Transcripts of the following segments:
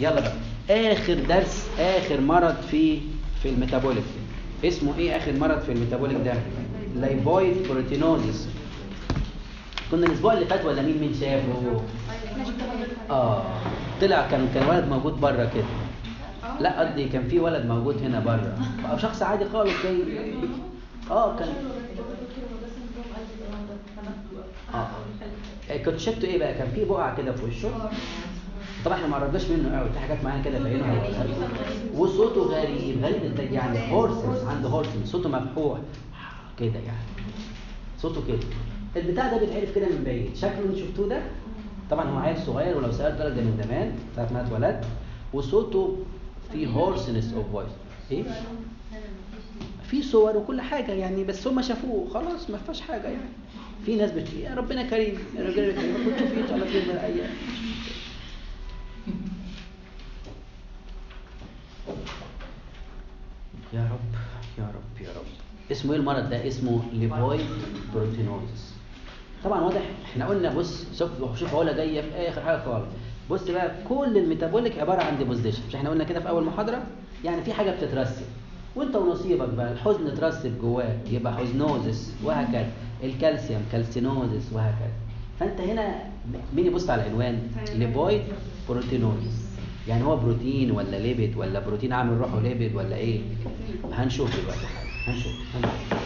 يلا بقى اخر درس اخر مرض في في الميتابوليك اسمه ايه اخر مرض في الميتابوليك ده لايبويد بروتينوزيس كنا الاسبوع اللي فات ولا مين مين شافه اه طلع كان كان ولد موجود بره كده لا قصدي كان في ولد موجود هنا بره او شخص عادي خالص جاي اه كان اه آه. كنت شفته ايه بقى كان في بقع كده في وشه طبعا احنا ما قربناش منه قوي في حاجات معينه كده باينه وصوته غريب غريب انت يعني هورسز عنده هورسز صوته مفتوح كده يعني صوته كده البتاع ده بيتعرف كده من بعيد شكله اللي شفتوه ده طبعا هو عيل صغير ولو سالت ده من زمان ساعه ما اتولد وصوته في هورسنس اوف فويس ايه في صور وكل حاجه يعني بس هم شافوه خلاص ما فيهاش حاجه يعني في ناس بتقول يا ربنا كريم يا ربنا كريم كنت تشوفيه ان شاء الله في يوم من الايام يا رب يا رب يا رب اسمه ايه المرض ده اسمه ليبويد بروتينوزس طبعا واضح احنا قلنا بص شوف شوف علا جايه في اخر حاجه خالص بص بقى كل الميتابوليك عباره عن ديبوزيشن مش احنا قلنا كده في اول محاضره يعني في حاجه بتترسب وانت ونصيبك بقى الحزن اترسب جواك يبقى حزنوزس وهكذا الكالسيوم كالسينوزس وهكذا فانت هنا مين يبص على العنوان ليبويد بروتينوزس يعني هو بروتين ولا ليبيد ولا بروتين عامل روحه ليبيد ولا ايه هنشوف دلوقتي هنشوف, هنشوف.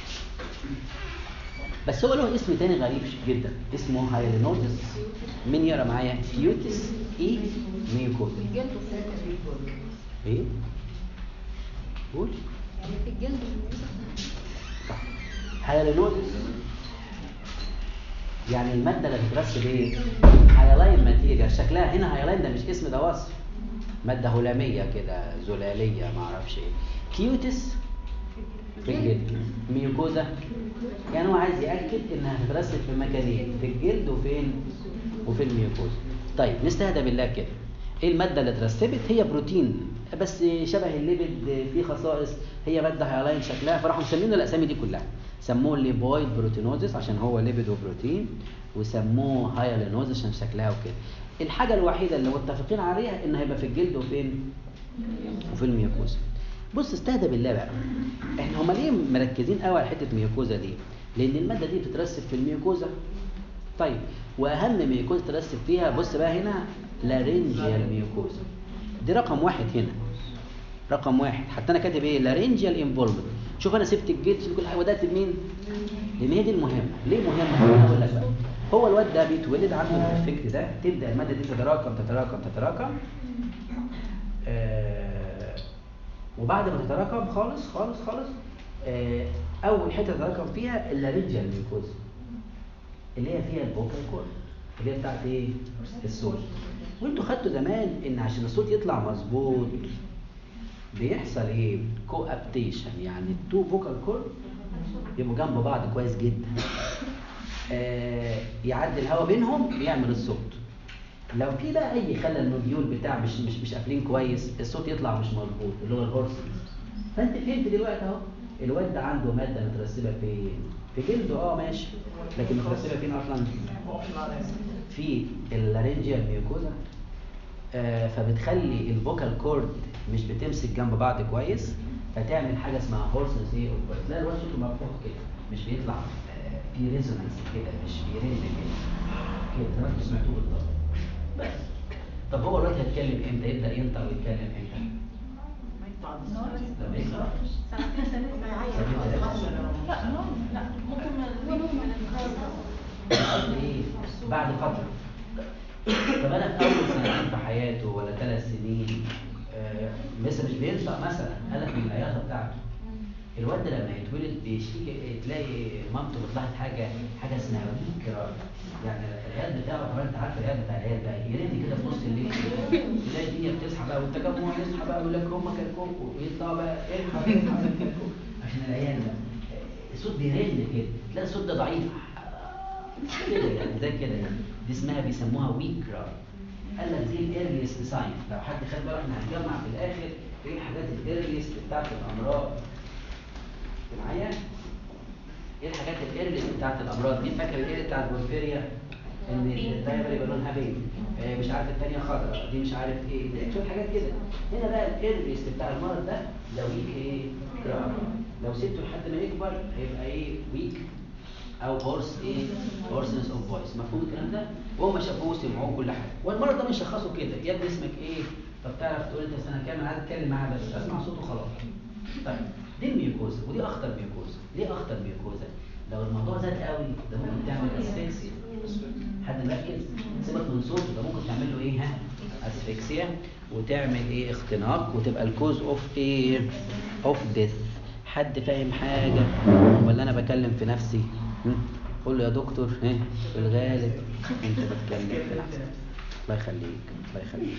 بس هو له اسم تاني غريب جدا اسمه هايلينوزس مين يقرا معايا كيوتس اي ميوكوزا ايه قول يعني في الجلد صح هايلينوزس يعني الماده اللي بترسب ايه هايلاين ماتيريال شكلها هنا هايلاين ده مش اسم ده وصف ماده هلاميه كده زلاليه ما اعرفش ايه كيوتس في الجلد ميوكوزا يعني هو عايز ياكد انها هتترسب في مكانين في الجلد وفين وفي الميوكوزا طيب نستهدى بالله كده ايه الماده اللي اترسبت هي بروتين بس شبه الليبيد فيه خصائص هي ماده هايلاين شكلها فراحوا مسمينه الاسامي دي كلها سموه ليبويد بروتينوزس عشان هو ليبيد وبروتين وسموه هايلينوزس عشان شكلها وكده الحاجه الوحيده اللي متفقين عليها ان هيبقى في الجلد وفين وفي الميوكوزا بص استهدى بالله بقى احنا هما ليه مركزين قوي على حته ميوكوزا دي لان الماده دي بتترسب في الميوكوزا طيب واهم ميوكوزا ترسب فيها بص بقى هنا لارنجيال ميوكوزا دي رقم واحد هنا رقم واحد حتى انا كاتب ايه لارنجيال انفولمنت شوف انا سبت الجلد سبت كل حاجه بدات بمين لان هي دي المهمه ليه مهمه انا اقول لك بقى هو الواد ده بيتولد عنده الفكر ده تبدا الماده دي تتراكم تتراكم تتراكم آه وبعد ما تتراكم خالص خالص خالص آه اول حته تتراكم فيها اللارنجيال ميوكوزا اللي هي فيها الفوكال كورد اللي هي بتاعت ايه الصوت وانتوا خدتوا زمان ان عشان الصوت يطلع مظبوط بيحصل ايه كوابتيشن يعني التو فوكال كورد يبقوا جنب بعض كويس جدا آه يعدي الهواء بينهم يعمل الصوت لو في بقى اي خلل النوديول بتاع مش مش مش قافلين كويس الصوت يطلع مش مظبوط اللي هو الهورسز فانت فهمت دلوقتي اهو الواد ده عنده ماده مترسبه فين في جلده اه ماشي لكن مترسبه فين اصلا في اللارنجيال ميوكوزا آه فبتخلي الفوكال كورد مش بتمسك جنب بعض كويس فتعمل حاجه اسمها هورسز ايه تلاقي الواد صوته مفتوح كده مش بيطلع آه في ريزونانس كده مش بيرن كده كده زي ما انتوا سمعتوه بالظبط بس طب هو الواد هيتكلم امتى يبدا ينطق ويتكلم امتى لما يقرا لا نوم لا ممكن من ايه بعد فتره طب انا في اول سنتين في حياته ولا ثلاث سنين آه لسه مش بينطق مثلا قلق من العياطه بتاعته الواد ده لما يتولد بيشتكي تلاقي مامته بتلاحظ حاجه حاجه اسمها ويكرار يعني العيال بتاعه طبعا انت عارف العيال بتاع العيال بقى يرن كده في نص الليل تلاقي الدنيا بتصحى بقى والتجمع يصحى بقى ويقول لك هم كلكوكو ويطلعوا بقى الحق الحق الكلكوكو عشان العيال ده الصوت بيرن كده تلاقي الصوت ده ضعيف كده يعني زي كده يعني دي اسمها بيسموها ويكرار قال لك دي الايرليست ساين لو حد خد باله احنا هنجمع في الاخر ايه الحاجات الايرليست بتاعت الامراض معايا ايه الحاجات الايرليست بتاعت الامراض مين فاكر الايه بتاعت البورفيريا ان الدايره يبقى لونها بينك آه، مش عارف الثانيه خضراء دي مش عارف ايه ده شويه حاجات كده هنا بقى الاريست بتاع المرض ده لو ويك ايه كراب لو سبته لحد ما يكبر هيبقى ايه ويك او هورس ايه هورسنس اوف فويس مفهوم الكلام ده وهم شافوه وسمعوه كل حاجه والمرض ده بنشخصه كده يا ابني اسمك ايه طب تعرف تقول انت سنه كام انا عايز اتكلم معاه بس اسمع صوته خلاص طيب دي الميوكوزا ودي اخطر ميوكوزا ليه اخطر ميوكوزا لو الموضوع زاد قوي ده ممكن تعمل اسفكسيا حد مركز سيبك من صوته ده ممكن تعمل له ايه ها اسفكسيا وتعمل ايه اختناق وتبقى الكوز اوف ايه اوف ديث حد فاهم حاجه ولا انا بكلم في نفسي هم؟ قول له يا دكتور ها في الغالب انت بتكلم في نفسك الله يخليك الله يخليك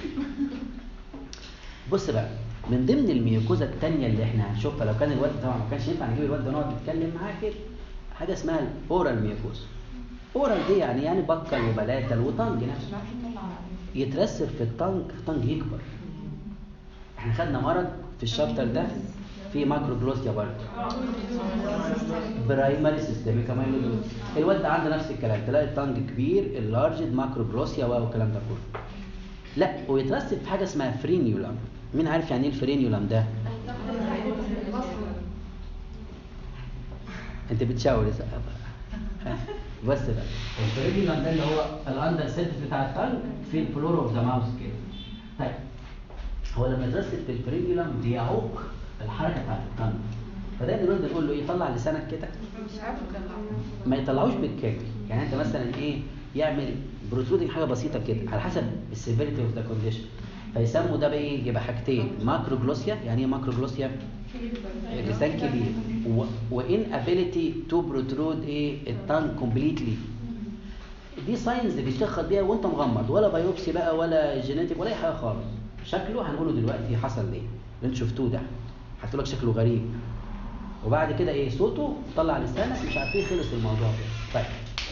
بص بقى من ضمن الميوكوزا التانية اللي احنا هنشوفها لو كان الواد طبعا ما كانش ينفع نجيب الواد ده نقعد نتكلم معاه كده حاجه اسمها الاورال ميوكوزا اورال دي يعني يعني بكل وبلاتل وطنج نفسه يترسب في الطنج الطنج يكبر احنا خدنا مرض في الشابتر ده في ماكروجلوسيا برضه برايمري سيستميك اميلودوز الواد ده عنده نفس الكلام تلاقي الطنج كبير اللارجد ماكروجلوسيا والكلام ده كله لا ويترسب في حاجه اسمها فرينيولم مين عارف يعني ايه الفرينيولم ده انت بتشاور يا بس بقى الفرينيولم ده اللي هو الاندر سيرفيس بتاع الطنج في الفلور اوف ذا ماوس كده طيب هو لما يترسب في الفرينيولم بيعوق الحركه بتاعت الطنج فدايما الواد بنقول له ايه طلع لسانك كده مش عارفه تطلع ما يطلعوش بالكامل يعني انت مثلا ايه يعمل بروترودنج حاجه بسيطه كده على حسب السيفيريتي اوف ذا كونديشن فيسموا ده بايه يبقى حاجتين ماكروجلوسيا يعني ايه ماكروجلوسيا لسان كبير وان ابيليتي تو بروترود ايه التانج كومبليتلي دي ساينز اللي بيشتغل بيها وانت مغمض ولا بايوبسي بقى ولا جينيتك ولا اي حاجه خالص شكله هنقوله دلوقتي حصل ليه اللي انتوا شفتوه ده هتقول لك شكله غريب وبعد كده ايه صوته طلع لسانك مش عارفين خلص الموضوع كده طيب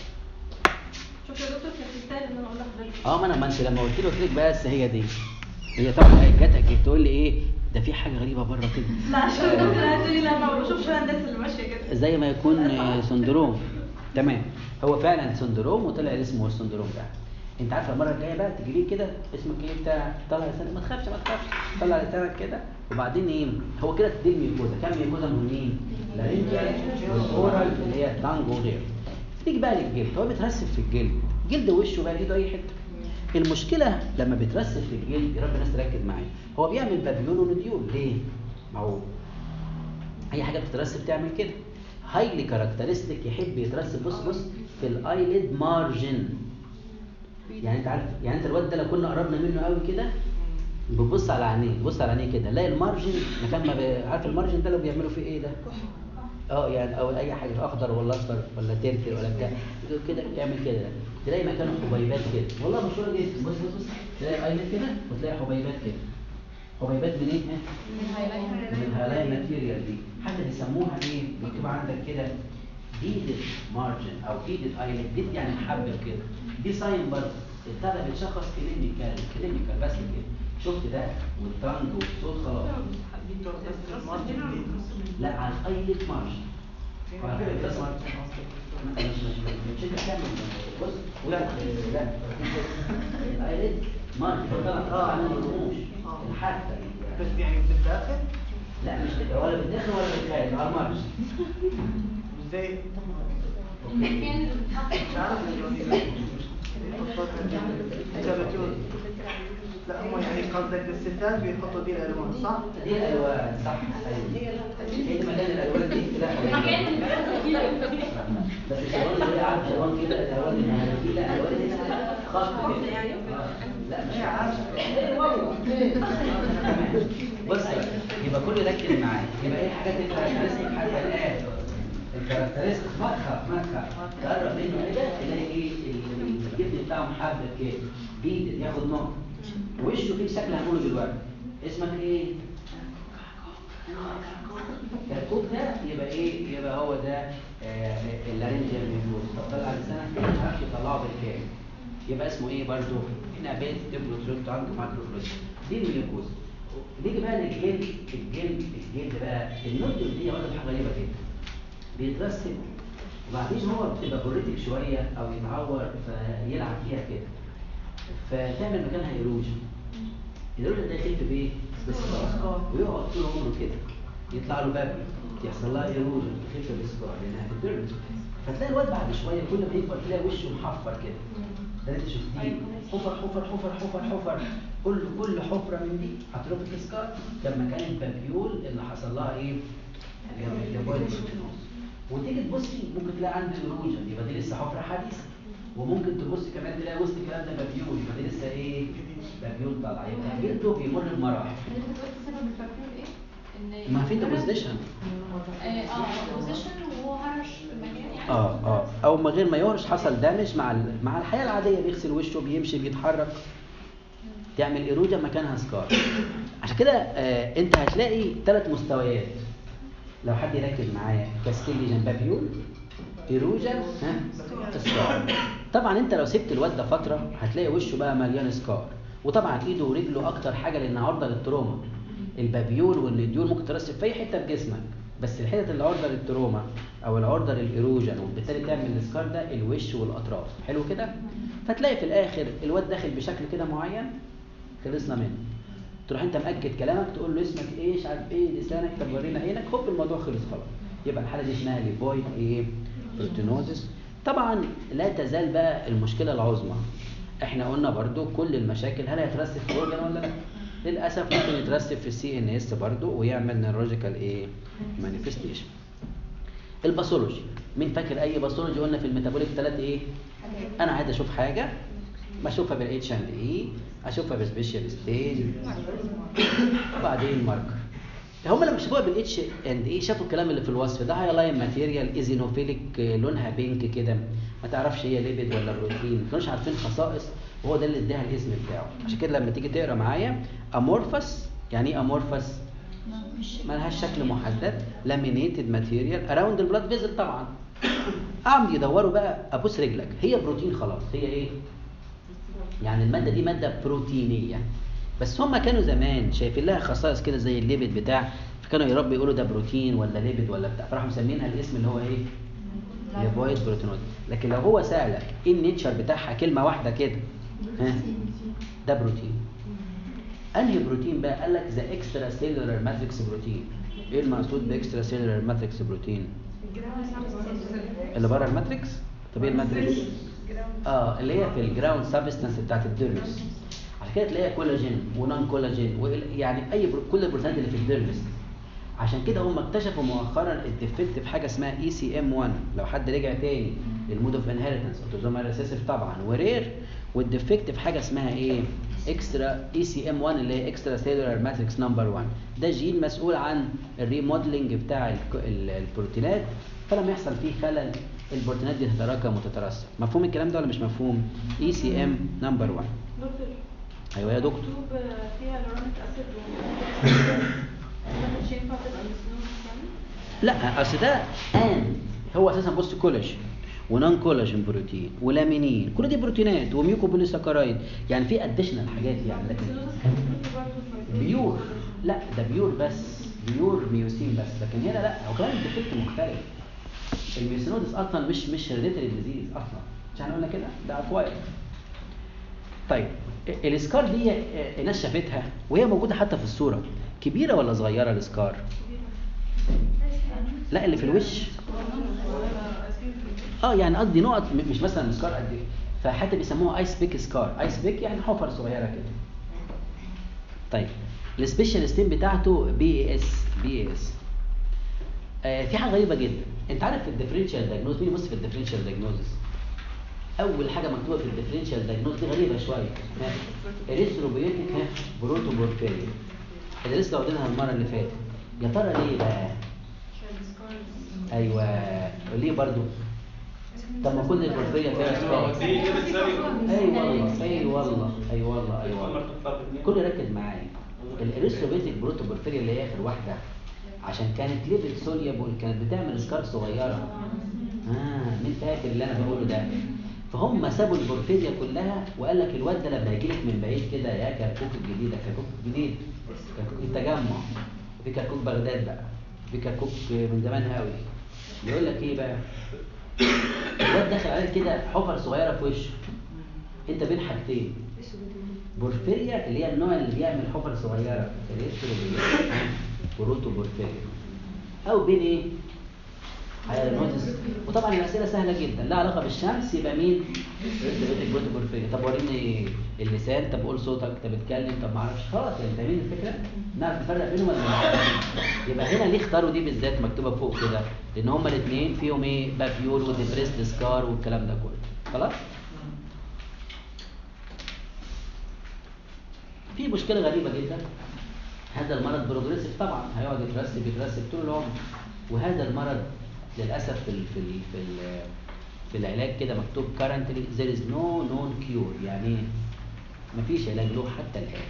شوف يا دكتور كانت تستاهل ان انا اقول لحضرتك اه ما انا ما انت لما قلت له قلت لك بس هي دي هي طبعا جاتك تقول لي ايه ده في حاجه غريبه بره كده لا عشان الدكتور قالت لي لا ما بشوفش انا الناس اللي ماشيه كده زي ما يكون آه، سندروم تمام هو فعلا سندروم وطلع اسمه السندروم ده انت عارف المره الجايه بقى تجي لي كده اسمك ايه بتاع طلع لسانك ما تخافش ما تخافش طلع لسانك كده وبعدين ايه هو كده دي الميكوزا كام ميكوزا مهمين لارنجال والاورال اللي هي التانج وغيره تيجي بقى للجلد هو بيترسب في الجلد جلد وشه بقى ايده اي حته المشكله لما بيترسب في الجلد يا رب الناس تركز معايا هو بيعمل بابيول ونديول ليه ما هو اي حاجه بتترسب تعمل كده هايلي كاركترستيك يحب يترسب بص بص في الايليد مارجن يعني انت عارف يعني انت الواد ده لو كنا قربنا منه قوي كده بتبص على عينيه تبص على عينيه كده لاقي المارجن مكان ما بي- عارف المارجن ده اللي بيعملوا فيه ايه ده اه يعني او اي حاجه اخضر ولا اصفر ولا ترتر ولا بتاع كده يعمل كده تلاقي مكانه حبيبات كده والله مشهوره جدا بص بص بص تلاقي ايليد كده وتلاقي حبيبات كده حبيبات من ايه؟ من الهلايا ماتيريال دي حتى بيسموها ايه مكتوب عندك كده ديدد مارجن او ديدد ايلت ديد يعني محبب كده دي ساين برضه البتاع ده بيتشخص كلينيكال كلينيكال بس كده شفت ده والتانج والصوت خلاص لا على الايلت مارجن على فكره بس مش مش مش انت بتعمل بص لا لا الايلت مارجن طبعا اه عامل الرموش الحافه بس يعني بالداخل لا مش كده ولا بالداخل ولا بالخارج على المارج مش زي المكان مش عارف الجوانب. لا هم يعني قصدك الستات بيحطوا دي الالوان صح؟ دي الالوان صح ايوه هي دي مكان الالوان دي لا المكان اللي بس الالوان اللي هي عارف الالوان كده الالوان اللي دي لا الالوان دي خط كده آه. لا مش عارف تمام. بص بقى، يبقى كل ركز معايا يبقى ايه حاجات الكاركترستيك حتى الان الكاركترستيك ما تخاف ما تخاف تقرب منه كده تلاقي ايه ال- الجبن بتاعه محبب كده بيد ياخد نقطه وشه فيه شكل هنقوله دلوقتي اسمك ايه؟ كتكوت ده يبقى ايه؟ يبقى هو ده آه، اللارنجيال ميكوز طب طلع لسانك ما تعرفش تطلعه بالكامل يبقى اسمه ايه برضه؟ هنا بيت ديبلوتروت عنده ماكروفلوس دي الميكوز نيجي بقى للجلد الجلد الجلد بقى النودل دي برضه حاجه غريبه جدا بيترسب وبعدين هو بتبقى بوليتك شويه او يتعور فيلعب فيها كده فتعمل مكانها ايروجن الايروجن ده يخف بايه؟ بالسكار ويقعد طول عمره كده يطلع له باب يحصل لها ايروجن تخف بالسكار لانها بتبرد فتلاقي الواد بعد شويه كل ما يكبر تلاقي وشه محفر كده ده اللي انت شفتيه حفر حفر حفر حفر حفر كل كل حفره من دي هتروح في التذكار كان مكان البابيول اللي حصل لها ايه؟ وتيجي تبصي ممكن تلاقي عنده ايروجن يبقى دي لسه حفره حديثه وممكن تبص كمان تلاقي وسط الكلام ده بابيول يبقى دي لسه ايه؟ بابيول طالعه يبقى جلده بيمر بمراحل حضرتك قلت سبب الفاكتور ايه؟ ان ما في ديبوزيشن اه اه ديبوزيشن وهرش في المكان يعني اه اه او من غير ما يهرش حصل دامج مع ال- مع الحياه العاديه بيغسل وشه بيمشي بيتحرك تعمل ايروجن مكانها سكار عشان كده آه انت هتلاقي ثلاث مستويات لو حد يركز معايا كاستيليجن بابيول ايروجن ها سكار طبعا انت لو سبت الواد ده فتره هتلاقي وشه بقى مليان سكار وطبعا ايده ورجله اكتر حاجه لانها عرضه للتروما البابيول والنديول ممكن ترسب في اي حته في جسمك بس الحتت اللي عرضه للتروما او العرضه للايروجن وبالتالي تعمل السكار ده الوش والاطراف حلو كده فتلاقي في الاخر الواد داخل بشكل كده معين خلصنا منه تروح انت مأكد كلامك تقول له اسمك ايه مش عارف ايه لسانك طب ورينا عينك هوب الموضوع خلص خلاص يبقى الحاله دي اسمها ليبويد ايه بروتينوزس طبعا لا تزال بقى المشكله العظمى احنا قلنا برضو كل المشاكل هل هيترسب في اورجن ولا لا للاسف ممكن يترسب في السي ان اس برضو ويعمل نيرولوجيكال ايه مانيفستيشن الباثولوجي مين فاكر اي باثولوجي قلنا في الميتابوليك ثلاث ايه انا عايز اشوف حاجه بشوفها بالاتش اند اي اشوفها بسبيشال ستيج وبعدين ماركر هم لما شافوها بالاتش اند اي شافوا الكلام اللي في الوصف ده هايلاين ماتيريال ايزينوفيليك لونها بينك كده ما تعرفش هي ليبيد ولا بروتين ما كانوش عارفين خصائص وهو ده اللي اداها الاسم بتاعه عشان كده لما تيجي تقرا معايا امورفس يعني ايه امورفس ملهاش شكل محدد لامينيتد ماتيريال اراوند البلاد فيزل طبعا قعدوا يدوروا بقى ابوس رجلك هي بروتين خلاص هي ايه يعني الماده دي ماده بروتينيه بس هم كانوا زمان شايفين لها خصائص كده زي الليبيد بتاع فكانوا يا رب يقولوا ده بروتين ولا ليبيد ولا بتاع فراحوا مسمينها الاسم اللي هو ايه ليبويد بروتينوز لكن لو هو سالك ايه النيتشر بتاعها كلمه واحده كده ها ده بروتين انهي بروتين بقى قال لك ذا اكسترا سيلولار ماتريكس بروتين ايه المقصود باكسترا سيلولار ماتريكس بروتين اللي بره الماتريكس طب ايه الماتريكس اه اللي هي في الجراوند سبستانس بتاعت الديرمس عشان كده تلاقيها كولاجين ونون كولاجين وال- يعني اي برو... كل البروتينات اللي في الديرمس عشان كده هم اكتشفوا مؤخرا الديفكت في حاجه اسمها اي سي ام 1 لو حد رجع تاني للمود اوف انهيرتنس اوتوزومال ريسيسيف طبعا ورير والديفكت في حاجه اسمها ايه اكسترا اي سي ام 1 اللي هي اكسترا سيلولار ماتريكس نمبر 1 ده جين مسؤول عن الريموديلنج بتاع الك- ال- البروتينات فلما يحصل فيه خلل البروتينات دي تتراكم وتترسب مفهوم الكلام ده ولا مش مفهوم اي سي ام نمبر 1 دكتور ايوه يا دكتور مكتوب فيها لورانيك اسيد و مش ينفع تبقى مسنون يعني لا اصل ده ان هو اساسا بص كولاجين ونون كولاجين بروتين ولامينين كل دي بروتينات وميوكو بوليساكرايد يعني في اديشنال حاجات يعني لكن السينوزس كان بيقول برضه في- بيور لا ده بيور بس بيور ميوسين بس لكن هنا لا هو كمان الديفكت مختلف الميوسينوزس اصلا مش مش هيريديتري ديزيز اصلا مش احنا قلنا كده ده اكواير طيب ال- السكار دي آه، الناس شافتها وهي موجوده حتى في الصوره كبيره ولا صغيره السكار لا اللي في الوش اه يعني قصدي نقط م- مش مثلا سكار قد ايه فحتى بيسموها ايس بيك سكار ايس بيك يعني حفر صغيره كده طيب السبيشال ستيم بتاعته بي اي اس بي اي اس آه في حاجه غريبه جدا انت عارف في الديفرنشال دايجنوز مين يبص في الديفرنشال دايجنوزس اول حاجه مكتوبه في الديفرنشال دايجنوز دي غريبه شويه اريثروبيوتيك بروتوبورفيريا اللي لسه واخدينها المره اللي فاتت يا ترى ليه بقى ايوه ليه برضو طب ما كل البورفيريا فيها سبايك اي والله اي والله اي والله اي والله كل ركز معايا الاريثروبيتيك بروتوبورفيريا اللي هي اخر واحده عشان كانت ليبل سوليبل كانت بتعمل سكار صغيره اه مين فاكر اللي انا بقوله ده فهم سابوا البورفيريا كلها وقال لك الواد ده لما يجي لك من بعيد كده يا كركوك الجديده كركوك الجديد كركوك التجمع في كركوك بغداد بقى في كركوك من زمان قوي يقول لك ايه بقى الواد داخل عليك كده حفر صغيره في وشه انت بين حاجتين بورفيريا اللي هي النوع اللي بيعمل حفر صغيره في الهيستوري بروتو بورفيريا او بين ايه هايرنوتس وطبعا الاسئله سهله جدا لا علاقه بالشمس يبقى مين ريستريتيك بروتو بورفيريا طب وريني اللسان طب قول صوتك طب اتكلم طب ما اعرفش خلاص يعني فاهمين الفكره نعرف نفرق بينهم ولا لا يبقى هنا ليه اختاروا دي بالذات مكتوبه فوق كده لان هما الاثنين فيهم ايه بابيول وديبريست سكار والكلام ده كله خلاص في مشكله غريبه جدا هذا المرض بروجريسيف طبعا هيقعد يترسب يترسب طول العمر وهذا المرض للاسف في ال في ال في ال في العلاج كده مكتوب currently there is no known cure يعني إيه؟ مفيش علاج له حتى الان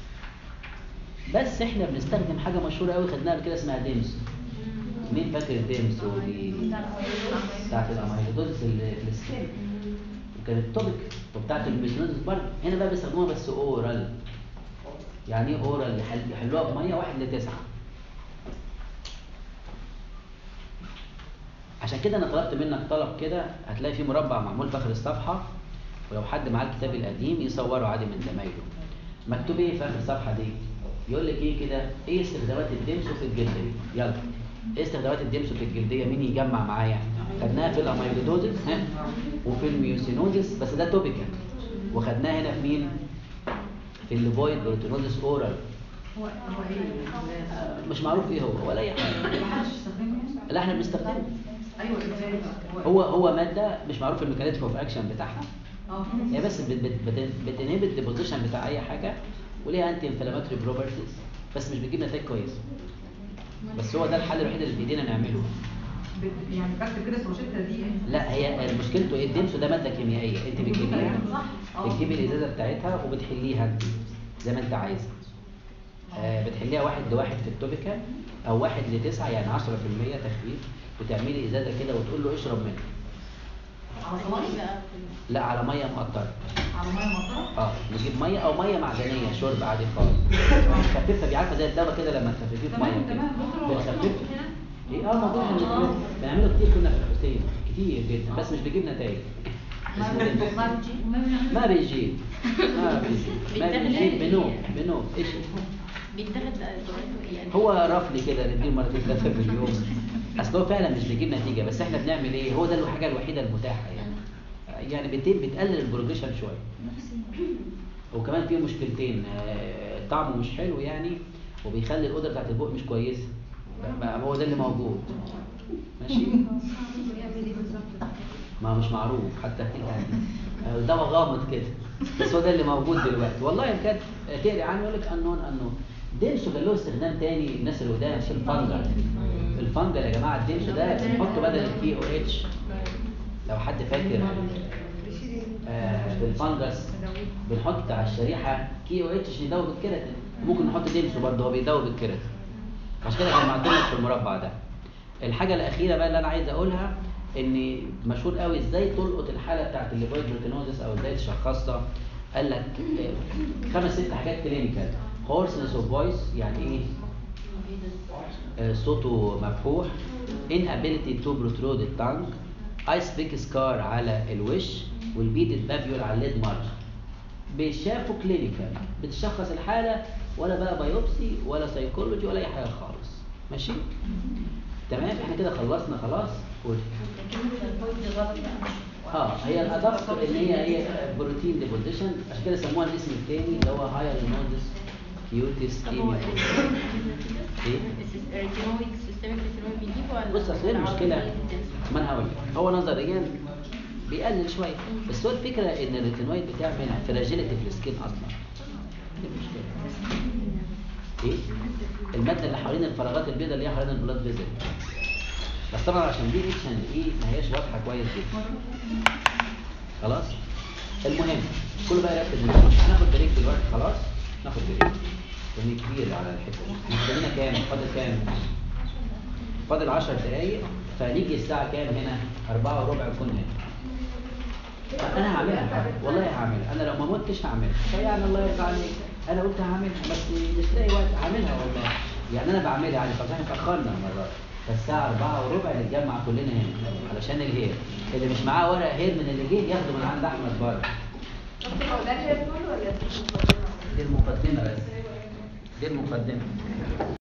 بس احنا بنستخدم حاجه مشهوره قوي خدناها قبل كده اسمها ديمس مين فاكر الديمس ودي بتاعت الاميلودوزس اللي في السكين وكانت توبيك وبتاعت الميثنوزس برضه هنا بقى بيستخدموها بس اورال يعني ايه اورال يحل- يحلوها بميه واحد لتسعه عشان كده انا طلبت منك طلب كده هتلاقي فيه مربع معمول في اخر الصفحه ولو حد معاه الكتاب القديم يصوره عادي من زمايله مكتوب ايه في اخر الصفحه دي يقول لك ايه كده ايه استخدامات الدمسو في الجلديه يلا ايه استخدامات الدمسو في الجلديه مين يجمع معايا خدناها في الاميلودوزس ها وفي الميوسينوزس بس ده توبيكال وخدناها هنا في مين في الليبويد بروتينوزس اورال هو هو ايه آه، مش معروف ايه هو ولا اي حاجه محدش يستخدمه لا احنا بنستخدمه ايوه ازاي بقى؟ هو هو ماده مش معروف الميكانيزم اوف اكشن بتاعها اه هي بس بتنهب الديبوزيشن بتاع اي حاجه وليها انتي انفلاماتوري بروبرتيز بس مش بتجيب نتائج كويسه بس هو ده الحل الوحيد اللي بايدينا نعمله بت- يعني بكتب كده سوشيتا دي لا هي مشكلته ايه الدمسو ده ماده كيميائيه انت بتجيبيها صح. بتجيبي الازازه بتاعتها وبتحليها انت زي ما انت عايزه آه بتحليها واحد لواحد في التوبيكال او واحد لتسعه يعني 10% تخفيف وتعملي ازازه كده وتقول له اشرب منها على صلاحي لا على ميه مقطره على ميه مطره اه نجيب ميه او ميه معدنيه شرب عادي خالص بنخففها دي عارفه زي الدواء كده لما تخففيه في تمام، ميه كده تمام. بنخففه ايه اه موجود احنا بنعمله- بنعمله كتير كنا في الحسين كتير جدا بس مش بيجيب نتائج اسمه إيه؟ ما بيجيب ما بيجيب ما بيجيب بنوم بنوم ايش بيتاخد جرعته يعني هو رفلي كده نديه مرتين ثلاثه في اليوم اصل هو فعلا مش بيجيب نتيجه بس احنا بنعمل ايه هو ده الحاجه الوحيده المتاحه يعني يعني بت- بتقلل البروجريشن شويه وكمان فيه مشكلتين آه، طعمه مش حلو يعني وبيخلي الاوضه بتاعت البق مش كويسه بقى هو ده اللي موجود ماشي ما مش معروف حتى آه، دواء غامض كده بس هو ده اللي موجود دلوقتي والله بجد آه، تقري عنه يقول لك انون انون ديمسو كان له استخدام تاني الناس اللي قدام في الفنجل الفنجل يا جماعه الديمسو ده بنحطه بدل الكي او اتش لو حد فاكر آه، في الفنجس بنحط على الشريحه كي او اتش عشان يدوب الكيراتين ممكن نحط ديمسو برضه هو بيدوب الكيراتين عشان كده كان معدل في المربع ده الحاجه الاخيره بقى اللي انا عايز اقولها ان مشهور قوي ازاي تلقط الحاله بتاعت الليبويد بروتينوزس او ازاي تشخصها قال لك آه، خمس ست حاجات كلينيكال هورسنس اوف فويس يعني ايه آه، صوته مبحوح inability to protrude the tongue ice pick scar على الوش والبيدد بابيول على الليد مارج بيشافوا كلينيكال بتشخص الحالة ولا بقى بايوبسي ولا سيكولوجي ولا أي حاجة خالص ماشي؟ تمام احنا كده خلصنا خلاص قول اه هي الادابتر ان هي هي بروتين ديبوزيشن عشان كده سموها الاسم الثاني اللي هو هاير نودس كيوتس طب هو ايه الريتينويد سيستميك ريتينويد بيجيب ولا بص اصل هي المشكله ما انا هقول لك هو نظريا بيقلل شويه بس هو الفكره ان الريتينويد بتعمل فراجيليتي في السكين اصلا دي المشكله ايه الماده اللي حوالين الفراغات البيضاء اللي هي حوالين البلاد فيزل بس طبعا عشان دي اتش ان اي ما هياش واضحه كويس جدا خلاص المهم كله بقى يركز معايا هناخد بريك دلوقتي خلاص ناخد بريك لان كبير على الحته دي احنا فاضلنا كام فاضل كام فاضل 10 دقايق فنيجي الساعه كام هنا 4 وربع نكون هنا انا هعملها والله هعملها انا لو ما متش هعملها فيعني الله يرضى عليك انا قلت هعملها بس مش لاقي وقت هعملها والله يعني انا بعملها يعني خلاص احنا اتاخرنا المره دي فالساعة أربعة وربع نتجمع كلنا هنا علشان الهير اللي مش معاه ورق هير من اللي جه ياخده من عند أحمد بره طب هو ده اللي هي الفول ولا دي المقدمة بس دي المقدمة